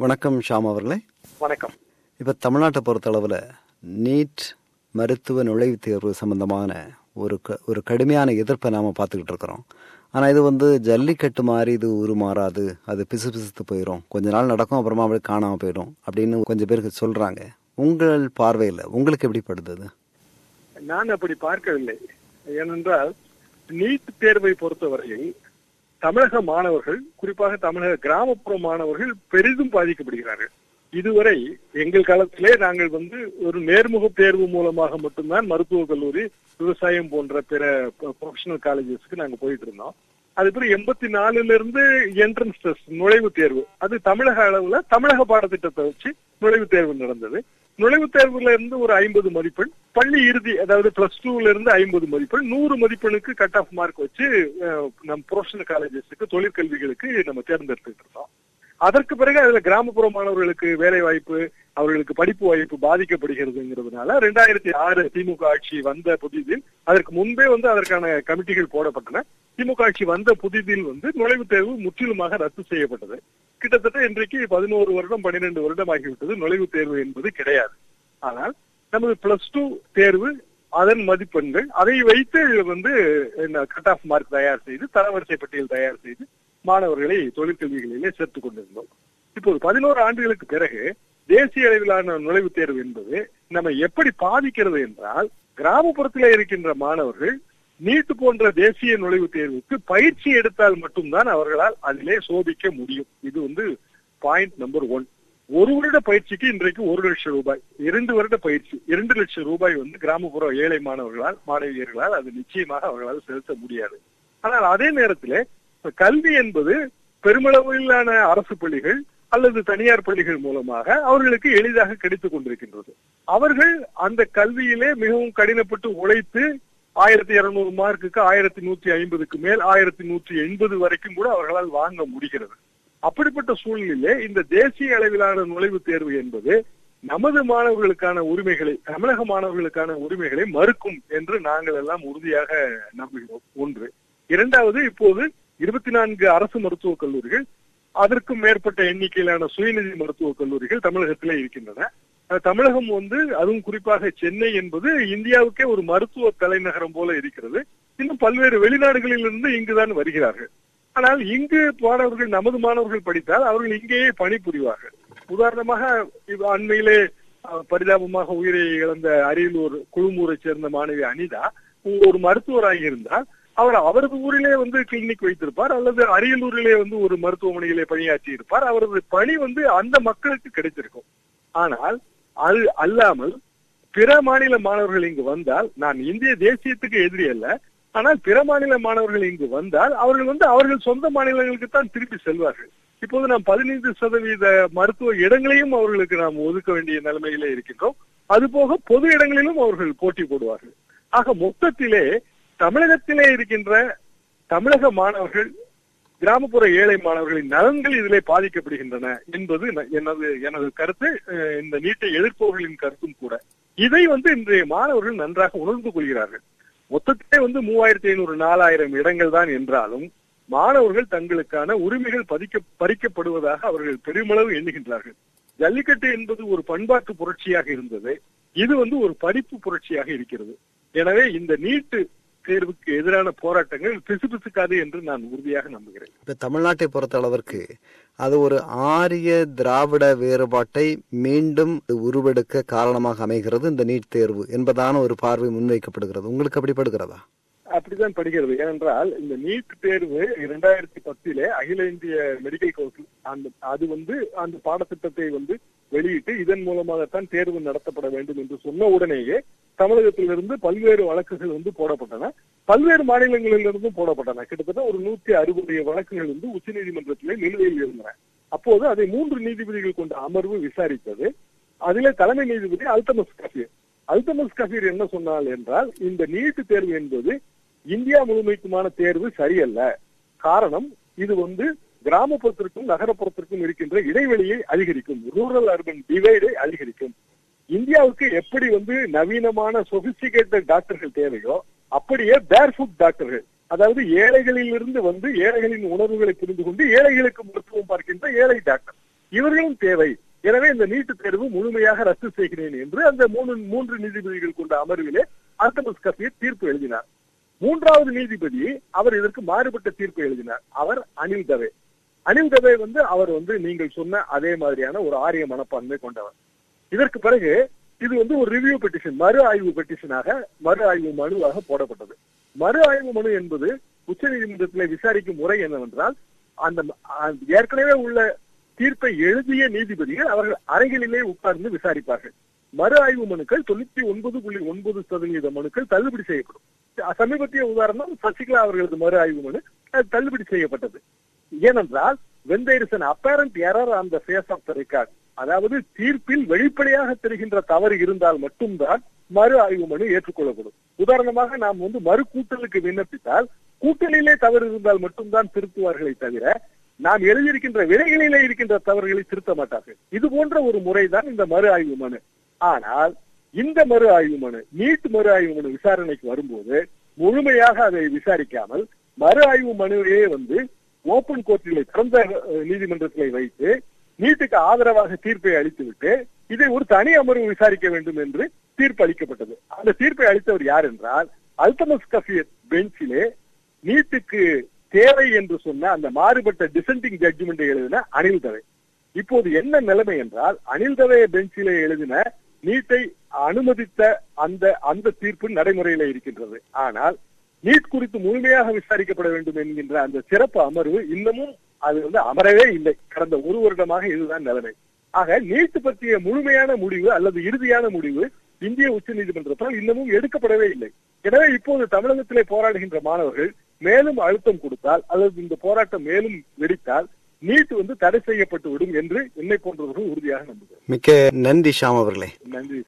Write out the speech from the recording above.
வணக்கம் ஷாம் அவர்களே வணக்கம் இப்போ தமிழ்நாட்டை பொறுத்தளவில் நீட் மருத்துவ நுழைவுத் தேர்வு சம்பந்தமான ஒரு க ஒரு கடுமையான எதிர்ப்பை நாம் பார்த்துக்கிட்டு இருக்கிறோம் ஆனால் இது வந்து ஜல்லிக்கட்டு மாதிரி இது உருமாறாது அது பிசு பிசுத்து போயிடும் கொஞ்ச நாள் நடக்கும் அப்புறமா அப்படியே காணாமல் போயிடும் அப்படின்னு கொஞ்சம் பேருக்கு சொல்கிறாங்க உங்கள் பார்வையில் உங்களுக்கு எப்படி படுது நான் அப்படி பார்க்கவில்லை ஏனென்றால் நீட் தேர்வை பொறுத்தவரையில் தமிழக மாணவர்கள் குறிப்பாக தமிழக கிராமப்புற மாணவர்கள் பெரிதும் பாதிக்கப்படுகிறார்கள் இதுவரை எங்கள் காலத்திலே நாங்கள் வந்து ஒரு நேர்முக தேர்வு மூலமாக மட்டும்தான் மருத்துவக் கல்லூரி விவசாயம் போன்ற பிற ப்ரொஃபஷனல் காலேஜஸ்க்கு நாங்க போயிட்டு இருந்தோம் அதுக்கப்புறம் எண்பத்தி நாலுல இருந்து என்ட்ரன்ஸ் டெஸ்ட் நுழைவுத் தேர்வு அது தமிழக அளவுல தமிழக பாடத்திட்டத்தை வச்சு நுழைவுத் தேர்வு நடந்தது நுழைவுத் தேர்வுல இருந்து ஒரு ஐம்பது மதிப்பெண் பள்ளி இறுதி அதாவது பிளஸ் டூல இருந்து ஐம்பது மதிப்பெண் நூறு மதிப்பெண்ணுக்கு கட் ஆஃப் மார்க் வச்சு அஹ், நம் ப்ரொஃபஷனல் காலேஜஸ்க்கு தொழிற்கல்விகளுக்கு நம்ம தேர்ந்தெடுத்துட்டு இருந்தோம் அதற்கு பிறகு அதுல கிராமப்புற மாணவர்களுக்கு வேலை வாய்ப்பு அவர்களுக்கு படிப்பு வாய்ப்பு பாதிக்கப்படுகிறதுங்கிறதுனால ரெண்டாயிரத்தி ஆறு திமுக ஆட்சி வந்த புதிதில் அதற்கு முன்பே வந்து அதற்கான கமிட்டிகள் போடப்பட்டன திமுக ஆட்சி வந்த புதிதில் வந்து நுழைவுத் தேர்வு முற்றிலுமாக ரத்து செய்யப்பட்டது கிட்டத்தட்ட இன்றைக்கு பதினோரு வருடம் பன்னிரெண்டு வருடம் ஆகிவிட்டது நுழைவுத் தேர்வு என்பது கிடையாது ஆனால் நமது பிளஸ் டூ தேர்வு அதன் மதிப்பெண்கள் அதை வைத்து வந்து கட் ஆஃப் மார்க் தயார் செய்து தரவரிசை பட்டியல் தயார் செய்து மாணவர்களை தொழிற்கல்விகளிலே சேர்த்துக் கொண்டிருந்தோம் இப்போது பதினோரு ஆண்டுகளுக்கு பிறகு தேசிய அளவிலான நுழைவுத் தேர்வு என்பது நம்ம எப்படி பாதிக்கிறது என்றால் கிராமப்புறத்திலே இருக்கின்ற மாணவர்கள் நீட் போன்ற தேசிய நுழைவுத் தேர்வுக்கு பயிற்சி எடுத்தால் மட்டும்தான் அவர்களால் அதிலே சோபிக்க முடியும் இது வந்து பாயிண்ட் நம்பர் ஒன் ஒரு வருட பயிற்சிக்கு இன்றைக்கு ஒரு லட்சம் ரூபாய் இரண்டு வருட பயிற்சி இரண்டு லட்சம் ரூபாய் வந்து கிராமப்புற ஏழை மாணவர்களால் மாணவியர்களால் அது நிச்சயமாக அவர்களால் செலுத்த முடியாது ஆனால் அதே நேரத்திலே இப்ப கல்வி என்பது பெருமளவிலான அரசு பள்ளிகள் அல்லது தனியார் பள்ளிகள் மூலமாக அவர்களுக்கு எளிதாக கிடைத்துக் கொண்டிருக்கின்றது அவர்கள் அந்த கல்வியிலே மிகவும் கடினப்பட்டு உழைத்து ஆயிரத்தி இருநூறு மார்க்குக்கு ஆயிரத்தி நூற்றி ஐம்பதுக்கு மேல் ஆயிரத்தி நூற்றி எண்பது வரைக்கும் கூட அவர்களால் வாங்க முடிகிறது அப்படிப்பட்ட சூழ்நிலையிலே இந்த தேசிய அளவிலான நுழைவுத் தேர்வு என்பது நமது மாணவர்களுக்கான உரிமைகளை தமிழக மாணவர்களுக்கான உரிமைகளை மறுக்கும் என்று நாங்கள் எல்லாம் உறுதியாக நம்புகிறோம் ஒன்று இரண்டாவது இப்போது இருபத்தி நான்கு அரசு மருத்துவக் கல்லூரிகள் அதற்கும் மேற்பட்ட எண்ணிக்கையிலான சுயநிதி மருத்துவக் கல்லூரிகள் தமிழகத்திலே இருக்கின்றன அஹ் தமிழகம் வந்து அதுவும் குறிப்பாக சென்னை என்பது இந்தியாவுக்கே ஒரு மருத்துவ தலைநகரம் போல இருக்கிறது இன்னும் பல்வேறு வெளிநாடுகளில் இருந்து இங்குதான் வருகிறார்கள் ஆனால் இங்கு மாணவர்கள் நமது மாணவர்கள் படித்தால் அவர்கள் இங்கேயே பணிபுரிவார்கள் உதாரணமாக இப்ப அண்மையிலே அஹ், பரிதாபமாக உயிரை இழந்த அரியலூர் குழுமூரை சேர்ந்த மாணவி அனிதா ஒரு மருத்துவராக இருந்தால் அவர் அவரது ஊரிலே வந்து கிளினிக் வைத்திருப்பார் அல்லது அரியலூரிலே வந்து ஒரு மருத்துவமனையிலே பணியாற்றி இருப்பார் அவரது பணி வந்து அந்த மக்களுக்கு கிடைத்திருக்கும் ஆனால் அது அல்லாமல் பிற மாநில மாணவர்கள் இங்கு வந்தால் நான் இந்திய தேசியத்துக்கு எதிரி அல்ல ஆனால் பிற மாநில மாணவர்கள் இங்கு வந்தால் அவர்கள் வந்து அவர்கள் சொந்த மாநிலங்களுக்கு தான் திருப்பி செல்வார்கள் இப்போது நாம் பதினைந்து சதவீத மருத்துவ இடங்களையும் அவர்களுக்கு நாம் ஒதுக்க வேண்டிய நிலைமையிலே இருக்கின்றோம் அதுபோக பொது இடங்களிலும் அவர்கள் போட்டி போடுவார்கள் ஆக மொத்தத்திலே தமிழகத்திலே இருக்கின்ற தமிழக மாணவர்கள் கிராமப்புற ஏழை மாணவர்களின் நலன்கள் இதிலே பாதிக்கப்படுகின்றன என்பது ந- எனது எனது கருத்து அஹ், இந்த நீட்டை எதிர்ப்பவர்களின் கருத்தும் கூட இதை வந்து இன்றைய மாணவர்கள் நன்றாக உணர்ந்து கொள்கிறார்கள் மொத்தத்திலே வந்து மூவாயிரத்தி ஐநூறு நாலாயிரம் இடங்கள் தான் என்றாலும் மாணவர்கள் தங்களுக்கான உரிமைகள் பதிக்க பறிக்கப்படுவதாக அவர்கள் பெருமளவு எண்ணுகின்றார்கள் ஜல்லிக்கட்டு என்பது ஒரு பண்பாட்டு புரட்சியாக இருந்தது இது வந்து ஒரு படிப்பு புரட்சியாக இருக்கிறது எனவே இந்த நீட்டு தேர்வுக்கு எதிரான போராட்டங்கள் பிசுபிசுக்காது என்று நான் உறுதியாக நம்புகிறேன் இப்போ தமிழ்நாட்டை பொறுத்த அளவிற்கு அது ஒரு ஆரிய திராவிட வேறுபாட்டை மீண்டும் உருவெடுக்க காரணமாக அமைகிறது இந்த நீட் தேர்வு என்பதான ஒரு பார்வை முன்வைக்கப்படுகிறது உங்களுக்கு அப்படி படுகிறதா அப்படிதான் படுகிறது ஏனென்றால் இந்த நீட் தேர்வு இரண்டாயிரத்தி பத்திலே அகில இந்திய மெடிக்கல் கவுன்சில் அந்த அது வந்து அந்த பாடத்திட்டத்தை வந்து வெளியிட்டு இதன் மூலமாகத்தான் தேர்வு நடத்தப்பட வேண்டும் என்று சொன்ன உடனேயே தமிழகத்திலிருந்து பல்வேறு வழக்குகள் வந்து போடப்பட்டன பல்வேறு மாநிலங்களிலிருந்தும் போடப்பட்டன கிட்டத்தட்ட ஒரு நூத்தி அறுபது வழக்குகள் வந்து உச்சநீதிமன்றத்திலே நிலுவையில் இருந்தன அப்போது அதை மூன்று நீதிபதிகள் கொண்ட அமர்வு விசாரித்தது அதிலே தலைமை நீதிபதி அல்தமஸ் கபீர் அல்தமஸ் கபீர் என்ன சொன்னால் என்றால் இந்த நீட் தேர்வு என்பது இந்தியா முழுமைக்குமான தேர்வு சரியல்ல காரணம் இது வந்து கிராமப்புறத்திற்கும் நகரப்புறத்திற்கும் இருக்கின்ற இடைவெளியை அதிகரிக்கும் ரூரல் அர்பன் டிவைடை அதிகரிக்கும் இந்தியாவுக்கு எப்படி வந்து நவீனமான சொபிஸ்டிகேட்டட் டாக்டர்கள் தேவையோ அப்படியே பேர்ஃபுட் டாக்டர்கள் அதாவது ஏழைகளில் இருந்து வந்து ஏழைகளின் உணர்வுகளை புரிந்து கொண்டு ஏழைகளுக்கு மருத்துவம் பார்க்கின்ற ஏழை டாக்டர் இவர்களும் தேவை எனவே இந்த நீட்டு தேர்வு முழுமையாக ரத்து செய்கிறேன் என்று அந்த மூணு மூன்று நீதிபதிகள் கொண்ட அமர்விலே அல்தமஸ் கபீர் தீர்ப்பு எழுதினார் மூன்றாவது நீதிபதி அவர் இதற்கு மாறுபட்ட தீர்ப்பு எழுதினார் அவர் அனில் தவே அனில் தவே வந்து அவர் வந்து நீங்கள் சொன்ன அதே மாதிரியான ஒரு ஆரிய மனப்பான்மை கொண்டவர் இதற்கு பிறகு இது வந்து ஒரு ரிவ்யூ பெட்டிஷன் மறு ஆய்வு பெட்டிஷனாக மறு ஆய்வு மனுவாக போடப்பட்டது மறு ஆய்வு மனு என்பது உச்ச நீதிமன்றத்தில் விசாரிக்கும் முறை என்னவென்றால் அந்த அந்த ஏற்கனவே உள்ள தீர்ப்பை எழுதிய நீதிபதிகள் அவர்கள் அறைகளிலே உட்கார்ந்து விசாரிப்பார்கள் மறு ஆய்வு மனுக்கள் தொண்ணூத்தி ஒன்பது புள்ளி ஒன்பது சதவீத மனுக்கள் தள்ளுபடி செய்யப்படும் சமீபத்திய உதாரணம் சசிகலா அவர்களது மறு ஆய்வு மனு அது தள்ளுபடி செய்யப்பட்டது ஏனென்றால் when there is an apparent error on the face of the record அதாவது தீர்ப்பில் வெளிப்படையாக தெரிகின்ற தவறு இருந்தால் மட்டும்தான் மறு ஆய்வு மனு ஏற்றுக்கொள்ளப்படும் உதாரணமாக நாம் வந்து மறு கூட்டலுக்கு விண்ணப்பித்தால் கூட்டலிலே தவறு இருந்தால் மட்டும்தான் திருத்துவார்களே தவிர நாம் எழுதியிருக்கின்ற விலைகளிலே இருக்கின்ற தவறுகளை திருத்த மாட்டார்கள் இது போன்ற ஒரு முறைதான் இந்த மறு ஆய்வு மனு ஆனால் இந்த மறு ஆய்வு மனு நீட் மறு ஆய்வு மனு விசாரணைக்கு வரும்போது முழுமையாக அதை விசாரிக்காமல் மறு ஆய்வு மனுவையே வந்து ஓபன் கோர்ட்டிலே திறந்த நீதிமன்றத்திலே வைத்து நீட்டுக்கு ஆதரவாக தீர்ப்பை அளித்துவிட்டு இதை ஒரு தனி அமர்வு விசாரிக்க வேண்டும் என்று தீர்ப்பு அளிக்கப்பட்டது அந்த தீர்ப்பை அளித்தவர் யார் என்றால் அல்தமஸ் கபீர் பெஞ்சிலே நீட்டுக்கு தேவை என்று சொன்ன அந்த மாறுபட்ட டிசென்டிங் ஜட்ஜ்மெண்ட் எழுதின அனில் தவை இப்போது என்ன நிலைமை என்றால் அனில் தவே பெஞ்சிலே எழுதின நீட்டை அனுமதித்த அந்த அந்த தீர்ப்பு நடைமுறையில இருக்கின்றது ஆனால் நீட் குறித்து முழுமையாக விசாரிக்கப்பட வேண்டும் என்கின்ற அந்த சிறப்பு அமர்வு இன்னமும் அது வந்து அமரவே இல்லை கடந்த ஒரு வருடமாக இதுதான் நிலைமை ஆக நீட் பற்றிய முழுமையான முடிவு அல்லது இறுதியான முடிவு இந்திய உச்ச நீதிமன்றத்தால் இன்னமும் எடுக்கப்படவே இல்லை எனவே இப்போது தமிழகத்திலே போராடுகின்ற மாணவர்கள் மேலும் அழுத்தம் கொடுத்தால் அல்லது இந்த போராட்டம் மேலும் வெடித்தால் நீட் வந்து தடை செய்யப்பட்டு விடும் என்று என்னை போன்றவர்கள் உறுதியாக நம்புகிறேன் மிக்க நன்றி ஷாம் அவர்களே நன்றி